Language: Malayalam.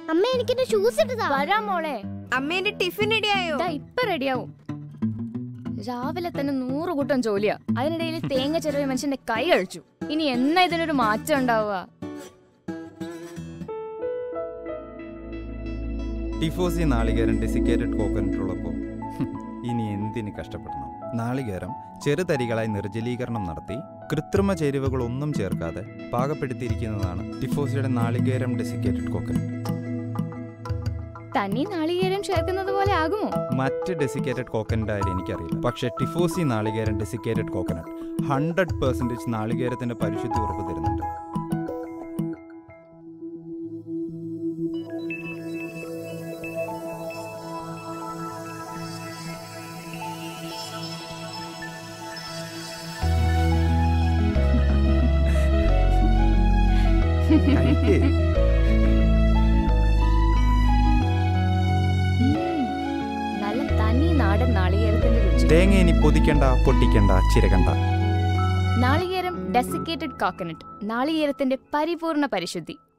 അമ്മ എനിക്ക് എന്റെ ഷൂസ് ഇട്ടതാ വരാം മോളെ അമ്മേന്റെ ടിഫിൻ റെഡിയായോ ഇതാ ഇപ്പൊ റെഡിയാവും രാവിലെ തന്നെ നൂറ് കൂട്ടം ജോലിയാ അതിനിടയിൽ തേങ്ങ ചെലവ് മനുഷ്യന്റെ കൈ കഴിച്ചു ഇനി എന്നാ ഇതിനൊരു മാറ്റം ഉണ്ടാവുക ടിഫോസി നാളികേരം ഡെസിക്കേറ്റഡ് കോക്കനട്ട് ഉള്ളപ്പോൾ ഇനി എന്തിന് കഷ്ടപ്പെടണം നാളികേരം ചെറുതരികളായി നിർജ്ജലീകരണം നടത്തി കൃത്രിമ ചേരുവകളൊന്നും ചേർക്കാതെ പാകപ്പെടുത്തിയിരിക്കുന്നതാണ് ടിഫോസിയുടെ നാളികേരം ഡെസിക്കേറ്റഡ് കോക്കനട്ട് തനി നാളികേരം ചേർക്കുന്നത് പോലെ ആകുമോ മറ്റ് ഡെസിക്കേറ്റഡ് കോക്കനട്ട് ആയാലും എനിക്കറിയില്ല പക്ഷേ ടിഫോസി നാളികേരം ഡെസിക്കേറ്റഡ് കോക്കനട്ട് ഹൺഡ്രഡ് പെർസെൻറ്റേജ് നാളികേരത്തിന്റെ പരിശുദ്ധി ഉറപ്പ് തരുന്നുണ്ട് കഴിക്ക്. ഉം, നല്ല തനി നാടൻ നാളികേരത്തിന്റെ രുചി തേങ്ങ ഇനി പൊതിക്കണ്ട പൊട്ടിക്കണ്ട ചിരകണ്ട നാളികേരം ഡെസിക്കേറ്റഡ് കോക്കനട്ട് നാളികേരത്തിന്റെ പരിപൂർണ പരിശുദ്ധി